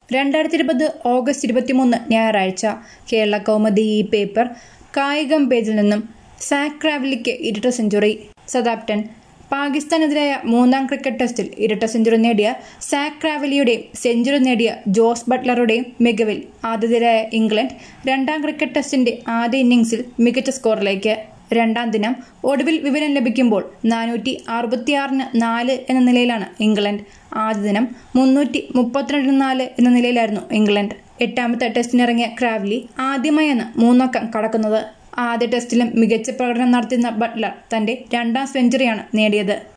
രണ്ടായിരത്തി ഇരുപത് ഓഗസ്റ്റ് ഇരുപത്തിമൂന്ന് ഞായറാഴ്ച കേരള കൗമുദി ഈ പേപ്പർ കായികം പേജിൽ നിന്നും സാക് ക്രാവ്ലിക്ക് ഇരട്ട സെഞ്ചുറി സതാപ്റ്റൻ പാകിസ്ഥാനെതിരായ മൂന്നാം ക്രിക്കറ്റ് ടെസ്റ്റിൽ ഇരട്ട സെഞ്ചുറി നേടിയ സാക് ക്രാവലിയുടെയും സെഞ്ചുറി നേടിയ ജോസ് ബട്ട്ലറുടെയും മികവിൽ ആതിഥേയരായ ഇംഗ്ലണ്ട് രണ്ടാം ക്രിക്കറ്റ് ടെസ്റ്റിന്റെ ആദ്യ ഇന്നിംഗ്സിൽ മികച്ച സ്കോറിലേക്ക് രണ്ടാം ദിനം ഒടുവിൽ വിവരം ലഭിക്കുമ്പോൾ നാനൂറ്റി അറുപത്തിയാറിന് നാല് എന്ന നിലയിലാണ് ഇംഗ്ലണ്ട് ആദ്യ ദിനം മുന്നൂറ്റി മുപ്പത്തിരണ്ടിന് നാല് എന്ന നിലയിലായിരുന്നു ഇംഗ്ലണ്ട് എട്ടാമത്തെ ടെസ്റ്റിനിറങ്ങിയ ക്രാവ്ലി ആദ്യമായാണ് മൂന്നക്കം കടക്കുന്നത് ആദ്യ ടെസ്റ്റിലും മികച്ച പ്രകടനം നടത്തുന്ന ബട്ട്ലർ തന്റെ രണ്ടാം സെഞ്ചുറിയാണ് നേടിയത്